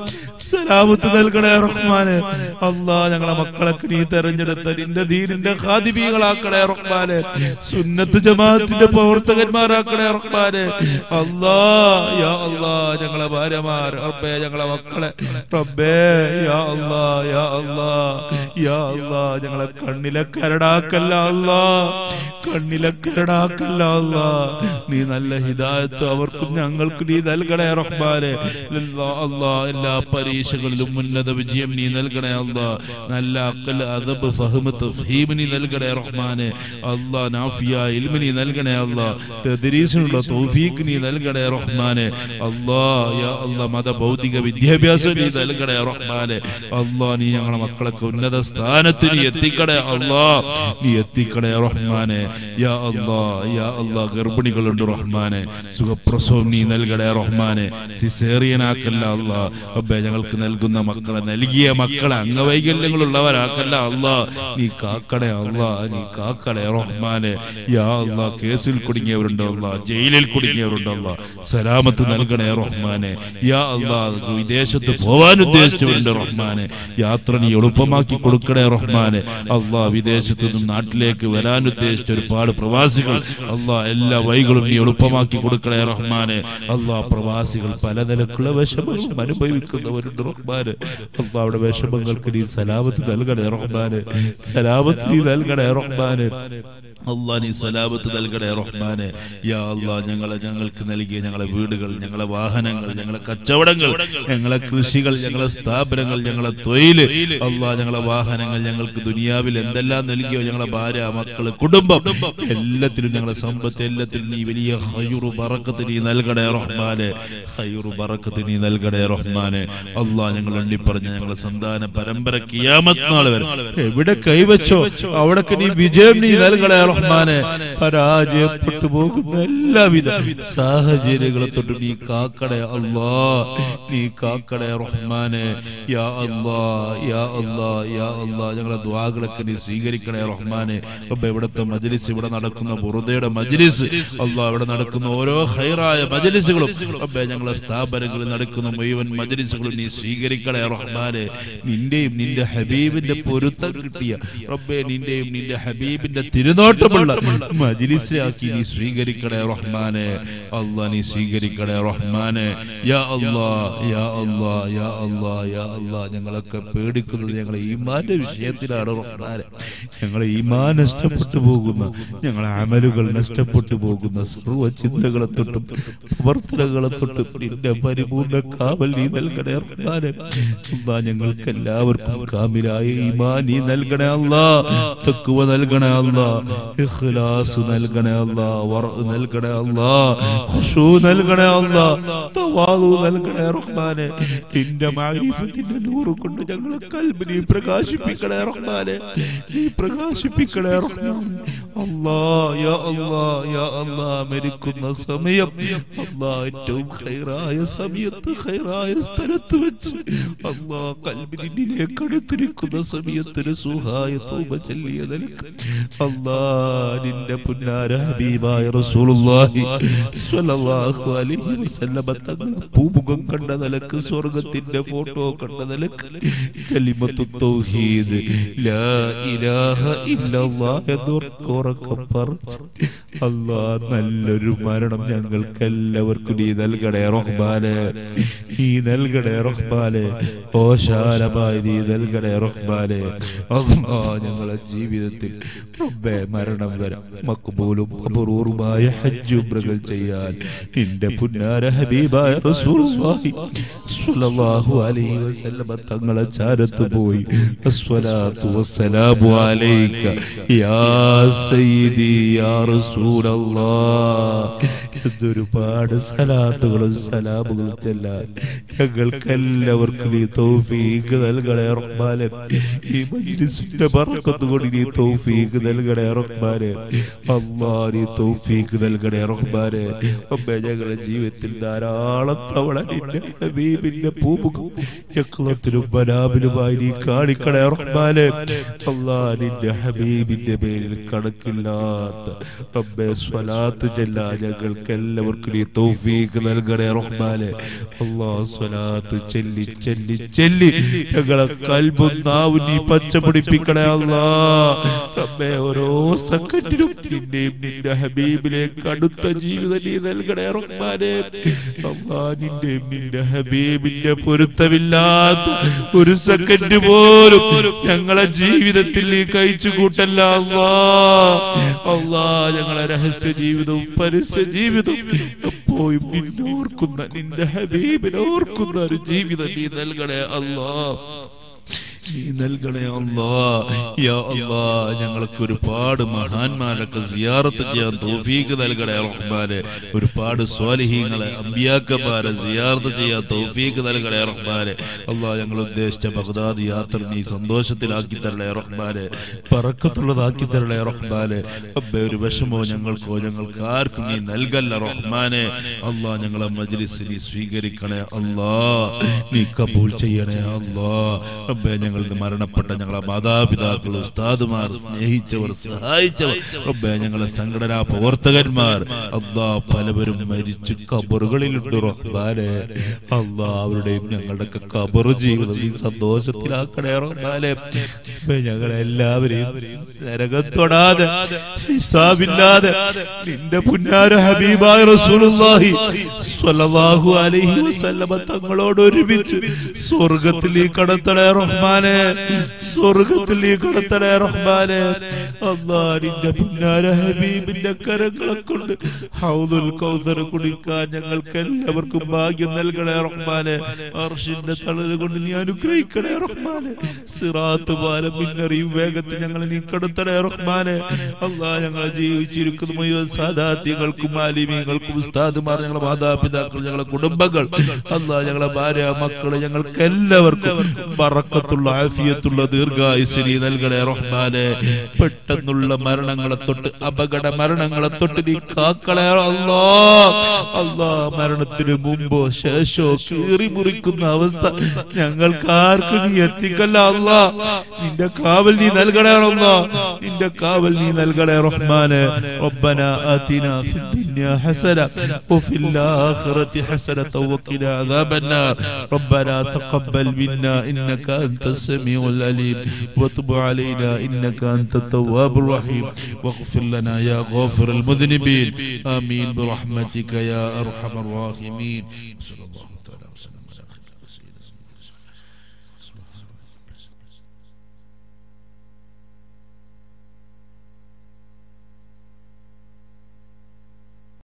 സലാമത്ത് നൽകണേ റഹ്മാനെ അല്ലാ ഞങ്ങളെ മക്കളൊക്കെ നീ തെരഞ്ഞെടുത്ത നിന്റെ ദീനിന്റെ ഖാദിബികളാക്കണേ റഹ്മാനെ സുന്നത്ത് ജമാഅത്തിന്റെ പ്രവർത്തകന്മാരാക്കണേ റഹ്മാനെ അല്ലാ യാ അല്ലാ ഞങ്ങളെ ഭാര്യമാർ റബ്ബേ ഞങ്ങളെ മക്കളെ റബ്ബേ യാ അല്ലാ യാ അല്ലാ യാ അല്ലാ ഞങ്ങളെ കണ്ണിലെ കരടാക്കല്ല അല്ലാ കണ്ണിലെ കരടാക്കല്ല അല്ലാ നീ നല്ല ഹിദായത്ത് അവർക്കും ഞങ്ങൾക്കും നീ നൽകണേ റഹ്മാനെ അല്ലാ അല്ലാ എല്ലാ പരീക്ഷകളിലും ഉന്നത വിജയം നീ നൽകണേ അല്ലാ നല്ല അക്കൽ അദബ് ഫഹ്മ് തഫ്ഹീം നീ നൽകണേ റഹ്മാനെ അല്ലാ നാഫിയ ഇൽമ നീ നൽകണേ അല്ലാ തദ്രീസിനുള്ള തൗഫീഖ് നീ നൽകണേ റഹ്മാനെ അല്ലാ യാ അല്ലാ മത ഭൗതിക വിദ്യാഭ്യാസം നീ നൽകണേ റഹ്മാനെ അല്ലാ നീ ഞങ്ങളെ മക്കളൊക്കെ ഉന്നത സ്ഥാനത്ത് നീ എത്തിക്കണേ അല്ലാ നീ എത്തിക്കണേ റഹ്മാനെ യാ അല്ലാ യാ അല്ലാ ഗർഭിണികളുണ്ട് റഹ്മാനെ സുഖപ്രസവം നീ നൽകണേ റഹ്മാനെ സിസേറിയനാക്കല്ല അല്ലാ റബ്ബേ ഞങ്ങൾക്ക് നൽകുന്ന മക്കളെ നൽകിയ മക്കളെ അംഗവൈകല്യങ്ങളുള്ളവരാക്കല്ല അല്ലാ നീ കാക്കണേ അല്ലാ നീ കാക്കണേ റഹ്മാനെ യാ അല്ലാ കേസിൽ കുടുങ്ങിയവരുണ്ടോ അല്ലാ ജയിലിൽ കുടുങ്ങിയവരുണ്ടോ അല്ലാ സലാമത്ത് നൽകണേ റഹ്മാനെ യാ അല്ലാ വിദേശത്ത് പോവാൻ ഉദ്ദേശിച്ചവരുണ്ട് റഹ്മാനെ യാത്ര നീ എളുപ്പമാക്കി കൊടുക്കണേ റഹ്മാനെ അല്ലാ വിദേശത്ത് നിന്നും നാട്ടിലേക്ക് വരാൻ ഉദ്ദേശിച്ച ഒരുപാട് പ്രവാസികൾ അല്ലാ എല്ലാ വൈകളും നീ എളുപ്പമാക്കി കൊടുക്കണേ റഹ്മാനെ അല്ലാ പ്രവാസികൾ പലനിലക്കുള്ള വിഷമങ്ങളും അനുഭവിക്കുന്നവരുണ്ട് റഹ്മാനെ അല്ലാ അവിടെ വിഷമങ്ങൾക്ക് നീ സലാമത്ത് നൽകണേ റഹ്മാനെ സലാമത്ത് നീ നൽകണേ റഹ്മാനെ അള്ളാ നീ സലാമത്ത് നൽകണേ റഹ്മാനെ യാ അള്ളാ ഞങ്ങളെ ഞങ്ങൾക്ക് നൽകിയ ഞങ്ങളെ വീടുകൾ ഞങ്ങളെ വാഹനങ്ങൾ ഞങ്ങളെ കച്ചവടങ്ങൾ ഞങ്ങളെ കൃഷികൾ ഞങ്ങളെ സ്ഥാപനങ്ങൾ ഞങ്ങളെ തൊഴില് അള്ളാ ഞങ്ങളെ വാഹനങ്ങൾ ഞങ്ങൾക്ക് ദുനിയാവിൽ എന്തെല്ലാം നൽകിയോ ഞങ്ങളെ ഭാര്യ മക്കള് കുടുംബം എല്ലാത്തിലും ഞങ്ങളെ സമ്പത്ത് എല്ലാത്തിലും നീ വലിയ ഹയുറു ബറക്കത്ത് നീ നൽകണേ റഹ്മാനെ ഹയുറു ബറക്കത്ത് നീ നൽകണേ റഹ്മാനെ അള്ളാ ഞങ്ങൾ എണ്ണി പറഞ്ഞ ഞങ്ങളെ സന്താന പരമ്പര കിയാമത്ത് നാൾ വരെ എവിടെ കൈവച്ചോ അവിടൊക്കെ നീ വിജയം നീ നൽകണേ റഹ്മാനെ പരാജയപ്പെട്ടു പോകുന്ന എല്ലാവിധ സാഹചര്യങ്ങളെ തൊട്ട് നീ കാക്കണേ അല്ലാ നീ കാക്കണേ റഹ്മാനെ യാ അല്ലാ യാ അല്ലാ യാ അല്ലാ ഞങ്ങളെ ദ്വാകളൊക്കെ നീ സ്വീകരിക്കണേ റഹ്മാനെ അപ്പൊ ഇവിടുത്തെ മജ്ലിസ് ഇവിടെ നടക്കുന്ന ബുറുദയുടെ മജ്ലിസ് അല്ലാ ഇവിടെ നടക്കുന്ന ഓരോ ഹൈറായ മജ്ലിസുകളും അബ്ബേ ഞങ്ങളെ സ്ഥാപനങ്ങളിൽ നടക്കുന്ന മുഴുവൻ മജ്ലിസുകളും നീ സ്വീകരിക്കണേ റഹ്മാനെ നിന്റെയും നിന്റെ ഹബീബിന്റെ പൊരുത്തം കിട്ടിയ റബ്ബേ നിന്റെയും നിന്റെ ഹബീബിന്റെ തിരുനോട്ടമുള്ള മജ്ലിസാക്കി നീ സ്വീകരിക്കണേ റഹ്മാനെ അല്ലാ നീ സ്വീകരിക്കണേ റഹ്മാനെ യാ അല്ലാ യാ അല്ലാ യാ അല്ലാ യാ അല്ലാ ഞങ്ങളൊക്കെ പേടിക്കുന്നത് ഞങ്ങളെ ഈമാന്റെ വിഷയത്തിലാണ് റഹ്മാനെ ഞങ്ങളെ ഈമാൻ നഷ്ടപ്പെട്ടു പോകുന്ന ഞങ്ങളെ അമലുകൾ നഷ്ടപ്പെട്ടു പോകുന്ന സർവ്വ ചിന്തകളെ തൊട്ടും പ്രവർത്തനങ്ങളെ തൊട്ടും നിന്റെ പരിപൂർണ്ണ കാവൽ നീ നൽകണേ റഹ്മാനെ അല്ലാ ഞങ്ങൾക്ക് എല്ലാവർക്കും കാമിലായ ഈമാൻ നീ നൽകണേ അല്ലാ തക്കുവ നൽകണേ അല്ലാ ഇഖ്ലാസ് നൽകണേ അല്ലാ വറ നൽകണേ അല്ലാ ഖുശൂ നൽകണേ അല്ലാ തവാദു നൽകണേ റഹ്മാനെ നിന്റെ മാരിഫത്തിന്റെ നൂറ് കൊണ്ട് ഞങ്ങളെ കൽബ് നീ പ്രകാശിപ്പിക്കണേ റഹ്മാനെ നീ പ്രകാശിപ്പിക്കണേ റഹ്മാനെ അല്ലാ യാ അല്ലാ യാ അല്ലാ മരിക്കുന്ന സമയം അല്ലാ ഏറ്റവും ഖൈറായ സമയത്ത് ഖൈറായ സ്ഥലത്ത് വെച്ച് അല്ലാ കൽബിനിലേക്ക് അടുത്തിരിക്കുന്ന സമയത്തിന് സുഹായ തൗബ ചൊല്ലിയ നിനക്ക് അല്ലാ നിന്റെ പുന്നാര ഹബീബായ റസൂലുള്ളാഹി സ്വല്ലല്ലാഹു അലൈഹി വസല്ലമ തങ്ങളുടെ പൂമുഖം കണ്ട നിലക്ക് സ്വർഗത്തിന്റെ ഫോട്ടോ കണ്ട നിലക്ക് കലിമത്തു തൗഹീദ് ലാ ഇലാഹ ഇല്ലല്ലാഹ് എന്നോർക്കുറക്കം പറഞ്ഞു അല്ലാ നല്ലൊരു മരണം ഞങ്ങൾക്ക് എല്ലാവർക്കും നീ നൽകണേ റഹ്മാനെ നീ നൽകണേ റഹ്മാനെ ഓശാലമായി നീ നൽകണേ റഹ്മാനെ അല്ലാ ഞങ്ങളെ ജീവിതത്തിൽ റബ്ബേ മരണം വരെ മക്ബൂലും അപൂർവമായ ഹജ്ജ് ഉംറകൾ ചെയ്യാൻ നിന്റെ പുന്നാര ഹബീബായ റസൂലുള്ളാഹി സ്വല്ലല്ലാഹു അലൈഹി വസല്ലമ തങ്ങളെ ചാരത്ത് പോയി അസ്സലാത്തു വസ്സലാമു അലൈക യാ സയ്യിദി യാ റസൂലല്ലാഹ് എന്തൊരുപാട് സലാത്തുകളും സലാമുകളും ചെല്ലാൻ ഞങ്ങൾക്കെല്ലാവർക്കും നീ തൗഫീഖ് നൽകണേ റഹ്മാനെ ഈ മജ്ലിസിന്റെ ബർക്കത്ത് കൊണ്ട് നീ തൗഫീഖ് നൽകണേ റഹ്മാനെ അല്ലാ നീ തൗഫീഖ് നൽകണേ റഹ്മാനെ അമ്മേ ഞങ്ങളുടെ ജീവിതത്തിൽ ധാരാളം തവണ നിന്റെ ഹബീബിന്റെ പൂമുഖം യക്കളത്തിലും മനാബിലുമായി നീ കാണിക്കണേ റഹ്മാനെ അല്ലാ നിന്റെ ഹബീബിന്റെ പേരിൽ കണക്കില്ലാത്ത റബ്ബെ സ്വലാത്ത് ചെല്ലാൻ ഞങ്ങൾക്ക് ഞങ്ങൾക്ക് എല്ലാവർക്കും നീ തൗഫീഖ് നൽകണേ റഹ്മാനെ അല്ലാഹ് സ്വലാത്ത് ചെല്ലി ചെല്ലി ചെല്ലി ഞങ്ങളെ കൽബും നാവും നീ പച്ച പിടിപ്പിക്കണേ അല്ലാ റബ്ബേ ഓരോ സെക്കൻഡിലും നിന്റെയും നിന്റെ ഹബീബിലേക്ക് അടുത്ത ജീവിതം നീ നൽകണേ റഹ്മാനെ അല്ലാ നിന്റെയും നിന്റെ ഹബീബിന്റെ പൊരുത്തമില്ലാത്ത ഒരു സെക്കൻഡ് പോലും ഞങ്ങളെ ജീവിതത്തിൽ നീ കഴിച്ചു കൂട്ടല്ല അല്ലാ അല്ലാ ഞങ്ങളെ രഹസ്യ ജീവിതവും പരസ്യ ജീവിതവും എപ്പോഴും നിന്നെ ഓർക്കുന്ന നിന്റെ ഹബീബിനെ ഓർക്കുന്ന ഒരു ജീവിതം നീ നൽകണേ അല്ലാ നീ നൽകണേ അല്ലാ യാ അല്ലാ ഞങ്ങൾക്ക് ഒരുപാട് മഹാന്മാരൊക്കെ സിയാറത്ത് ചെയ്യാൻ തൗഫീഖ് നൽകണേ റഹ്മാനെ ഒരുപാട് സ്വാലിഹീങ്ങളെ അമ്പിയാക്കന്മാരെ സിയാറത്ത് ചെയ്യാൻ തൗഫീഖ് നൽകണേ റഹ്മാനെ അല്ലാ ഞങ്ങൾ ഉദ്ദേശിച്ച ബഗ്ദാദ് യാത്ര നീ സന്തോഷത്തിലാക്കി തരണേ റഹ്മാനെ പറക്കത്തുള്ളതാക്കി തരണേ റഹ്മാനെ അബ്ബേ ഒരു വിഷമോ ഞങ്ങൾക്കോ ഞങ്ങൾക്ക് ആർക്കും നീ നൽകല്ല റഹ്മാനെ അല്ലാ ഞങ്ങളെ മജ്ലിസ് നീ സ്വീകരിക്കണേ അല്ലാ നീ കബൂൽ ചെയ്യണേ അല്ലാ റബ്ബേ ഞങ്ങളിൽ നിന്ന് മരണപ്പെട്ട ഞങ്ങളെ മാതാപിതാക്കൾ ഉസ്താദുമാർ സ്നേഹിച്ചവർ സഹായിച്ചവർ റബ്ബേ ഞങ്ങളെ സംഘടനാ പ്രവർത്തകന്മാർ അല്ലാ പലവരും മരിച്ചു കബറുകളിലുണ്ട് റഹ്മാനെ അല്ലാ അവരുടെയും ഞങ്ങളുടെയൊക്കെ കബർ ജീവിതം നീ സന്തോഷത്തിലാക്കണേ റഹ്മാനെ റബ്ബേ ഞങ്ങളെല്ലാവരെയും നരകം തൊടാതെ ഹിസാബില്ലാതെ നിന്റെ പുന്നാര ഹബീബായ റസൂലുള്ളാഹി സ്വല്ലല്ലാഹു അലൈഹി വസല്ലമ തങ്ങളോട് ഒരുമിച്ച് സ്വർഗത്തിൽ ഈ കടത്തണേ റഹ്മാനെ സ്വർഗത്തിൽ ഈ കടത്തണേ റഹ്മാനെ അല്ലാ നിന്റെ പുന്നാര ഹബീബിന്റെ കരങ്ങളെ കൊണ്ട് ഹൗദുൽ കൗസർ കുടിക്കാൻ ഞങ്ങൾക്ക് എല്ലാവർക്കും ഭാഗ്യം നൽകണേ റഹ്മാനെ അർഷിന്റെ തണൽ കൊണ്ട് നീ അനുഗ്രഹിക്കണേ റഹ്മാനെ സിറാത്ത് പാലം പിന്നറിയും വേഗത്തിൽ ഞങ്ങളെ നീ കടത്തണേ റഹ്മാനെ അല്ലാ ഞങ്ങളെ ജീവിച്ചിരിക്കുന്ന മുഴുവൻ സാദാത്യങ്ങൾക്കും ആലിമീങ്ങൾക്കും ഉസ്താദുമാർ ഞങ്ങളെ മാതാപിതാക്കൾ ഞങ്ങളെ കുടുംബങ്ങൾ അല്ലാ ഞങ്ങളെ ഭാര്യ മക്കള് ഞങ്ങൾക്ക് എല്ലാവർക്കും പറക്കത്തുള്ള ആഫിയത്തുള്ള ദീർഘായുസ് നീ നൽകണേ റഹ്മാനെ പെട്ടെന്നുള്ള മരണങ്ങളെ തൊട്ട് അപകട മരണങ്ങളെ തൊട്ട് നീ കാക്കളെ അല്ലാ അല്ലാ മരണത്തിന് മുമ്പോ ശേഷോ കീറി മുറിക്കുന്ന അവസ്ഥ ഞങ്ങൾക്ക് ആർക്കും നീ എത്തിക്കല്ല അല്ലാ നിന്റെ കാവൽ നീ നൽകണേ അല്ലാ നിന്റെ കാവൽ നീ നൽകണേ റഹ്മാനെ ربنا آتنا في الدنيا حسنة وفي الآخرة حسنة وقنا عذاب النار ربنا تقبل منا إنك أنت السميع العليم وتب علينا إنك أنت التواب الرحيم واغفر لنا يا غافر المذنبين آمين برحمتك يا أرحم الراحمين صلى الله